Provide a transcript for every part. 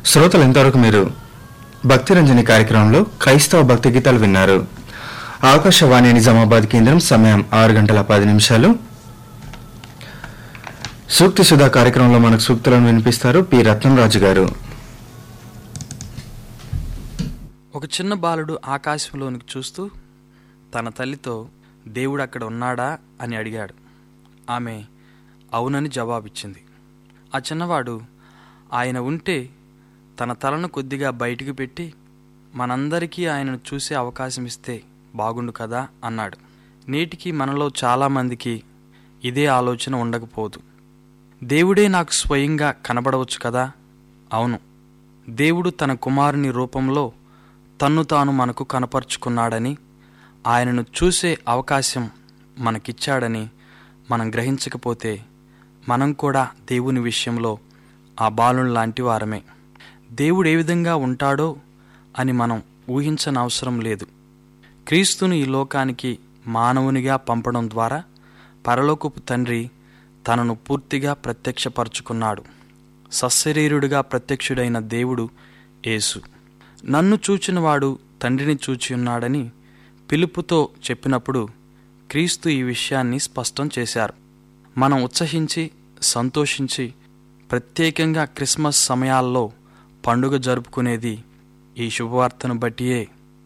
శ్రోతలు ఇంతవరకు మీరు భక్తి రంజని కార్యక్రమంలో క్రైస్తవ భక్తి గీతాలు విన్నారు ఆకాశవాణి నిజామాబాద్ కేంద్రం సమయం ఆరు గంటల పది నిమిషాలు సూక్తి సుధా కార్యక్రమంలో మనకు సూక్తులను వినిపిస్తారు పి రత్నంరాజు గారు ఒక చిన్న బాలుడు ఆకాశంలోనికి చూస్తూ తన తల్లితో దేవుడు అక్కడ ఉన్నాడా అని అడిగాడు ఆమె అవునని జవాబిచ్చింది ఆ చిన్నవాడు ఆయన ఉంటే తన తలను కొద్దిగా బయటికి పెట్టి మనందరికీ ఆయనను చూసే అవకాశం ఇస్తే బాగుండు కదా అన్నాడు నేటికి మనలో చాలామందికి ఇదే ఆలోచన ఉండకపోదు దేవుడే నాకు స్వయంగా కనబడవచ్చు కదా అవును దేవుడు తన కుమారుని రూపంలో తన్ను తాను మనకు కనపరుచుకున్నాడని ఆయనను చూసే అవకాశం మనకిచ్చాడని మనం గ్రహించకపోతే మనం కూడా దేవుని విషయంలో ఆ బాలుని లాంటి వారమే దేవుడు ఏ విధంగా ఉంటాడో అని మనం ఊహించనవసరం లేదు క్రీస్తును ఈ లోకానికి మానవునిగా పంపడం ద్వారా పరలోకపు తండ్రి తనను పూర్తిగా ప్రత్యక్షపరుచుకున్నాడు సశరీరుడిగా ప్రత్యక్షుడైన దేవుడు యేసు నన్ను చూచినవాడు తండ్రిని చూచి ఉన్నాడని పిలుపుతో చెప్పినప్పుడు క్రీస్తు ఈ విషయాన్ని స్పష్టం చేశారు మనం ఉత్సహించి సంతోషించి ప్రత్యేకంగా క్రిస్మస్ సమయాల్లో పండుగ జరుపుకునేది ఈ శుభవార్తను బట్టియే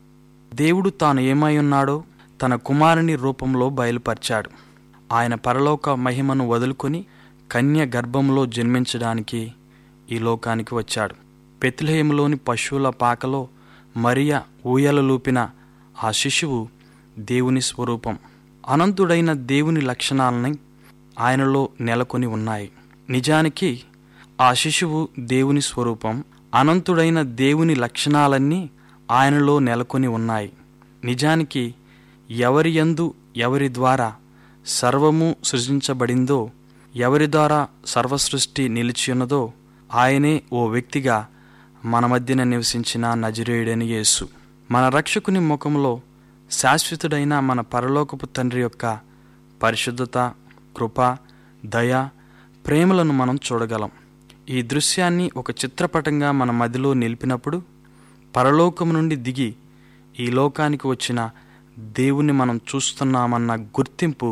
దేవుడు తాను ఏమై ఉన్నాడో తన కుమారుని రూపంలో బయలుపరిచాడు ఆయన పరలోక మహిమను వదులుకొని కన్య గర్భంలో జన్మించడానికి ఈ లోకానికి వచ్చాడు పెత్లహేములోని పశువుల పాకలో మరియ ఊయలలూపిన ఆ శిశువు దేవుని స్వరూపం అనంతుడైన దేవుని లక్షణాలని ఆయనలో నెలకొని ఉన్నాయి నిజానికి ఆ శిశువు దేవుని స్వరూపం అనంతుడైన దేవుని లక్షణాలన్నీ ఆయనలో నెలకొని ఉన్నాయి నిజానికి ఎవరి యందు ఎవరి ద్వారా సర్వము సృజించబడిందో ఎవరి ద్వారా సర్వసృష్టి నిలిచి ఉన్నదో ఆయనే ఓ వ్యక్తిగా మన మధ్యన నివసించిన నజరేయుడని యేసు మన రక్షకుని ముఖంలో శాశ్వతుడైన మన పరలోకపు తండ్రి యొక్క పరిశుద్ధత కృప దయ ప్రేమలను మనం చూడగలం ఈ దృశ్యాన్ని ఒక చిత్రపటంగా మన మదిలో నిలిపినప్పుడు పరలోకము నుండి దిగి ఈ లోకానికి వచ్చిన దేవుని మనం చూస్తున్నామన్న గుర్తింపు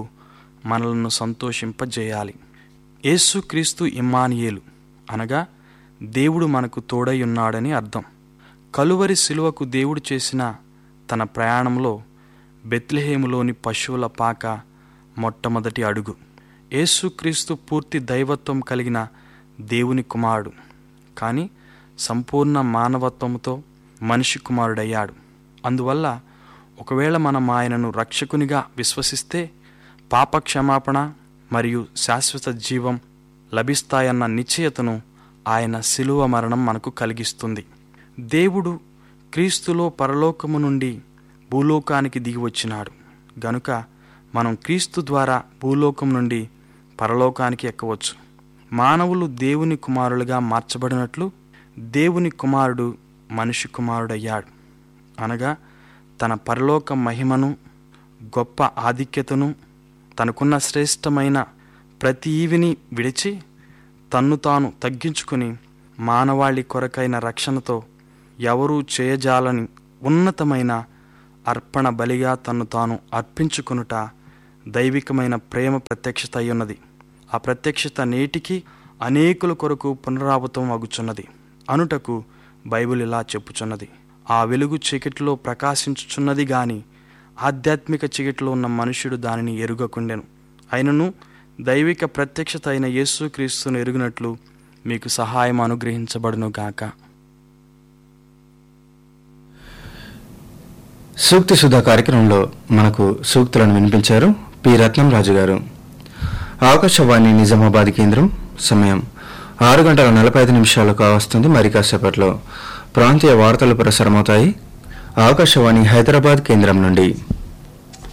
మనలను సంతోషింపజేయాలి యేసుక్రీస్తు ఇమ్మానియేలు అనగా దేవుడు మనకు తోడై ఉన్నాడని అర్థం కలువరి శిలువకు దేవుడు చేసిన తన ప్రయాణంలో బెత్లెహేములోని పశువుల పాక మొట్టమొదటి అడుగు యేసుక్రీస్తు పూర్తి దైవత్వం కలిగిన దేవుని కుమారుడు కానీ సంపూర్ణ మానవత్వంతో మనిషి కుమారుడయ్యాడు అందువల్ల ఒకవేళ మనం ఆయనను రక్షకునిగా విశ్వసిస్తే పాప క్షమాపణ మరియు శాశ్వత జీవం లభిస్తాయన్న నిశ్చయతను ఆయన శిలువ మరణం మనకు కలిగిస్తుంది దేవుడు క్రీస్తులో పరలోకము నుండి భూలోకానికి దిగి వచ్చినాడు గనుక మనం క్రీస్తు ద్వారా భూలోకం నుండి పరలోకానికి ఎక్కవచ్చు మానవులు దేవుని కుమారులుగా మార్చబడినట్లు దేవుని కుమారుడు మనిషి కుమారుడయ్యాడు అనగా తన పరలోక మహిమను గొప్ప ఆధిక్యతను తనకున్న శ్రేష్టమైన ప్రతి ఈవిని విడిచి తన్ను తాను తగ్గించుకుని మానవాళి కొరకైన రక్షణతో ఎవరూ చేయజాలని ఉన్నతమైన అర్పణ బలిగా తన్ను తాను అర్పించుకునుట దైవికమైన ప్రేమ ప్రత్యక్షత అయ్యున్నది ఆ ప్రత్యక్షత నేటికి అనేకుల కొరకు పునరావృతం అగుచున్నది అనుటకు బైబిల్ ఇలా చెప్పుచున్నది ఆ వెలుగు చీకటిలో ప్రకాశించుచున్నది గాని ఆధ్యాత్మిక చీకటిలో ఉన్న మనుష్యుడు దానిని ఎరుగకుండెను అయినను దైవిక ప్రత్యక్షత అయిన యేసుక్రీస్తును ఎరుగునట్లు మీకు సహాయం అనుగ్రహించబడును గాక సూక్తి సుధా కార్యక్రమంలో మనకు సూక్తులను వినిపించారు పి రత్నంరాజు గారు ఆకాశవాణి నిజామాబాద్ కేంద్రం సమయం ఆరు గంటల నలభై ఐదు నిమిషాలు కావస్తుంది మరి కాసేపట్లో ప్రాంతీయ వార్తలు ప్రసారమవుతాయి ఆకాశవాణి హైదరాబాద్ కేంద్రం నుండి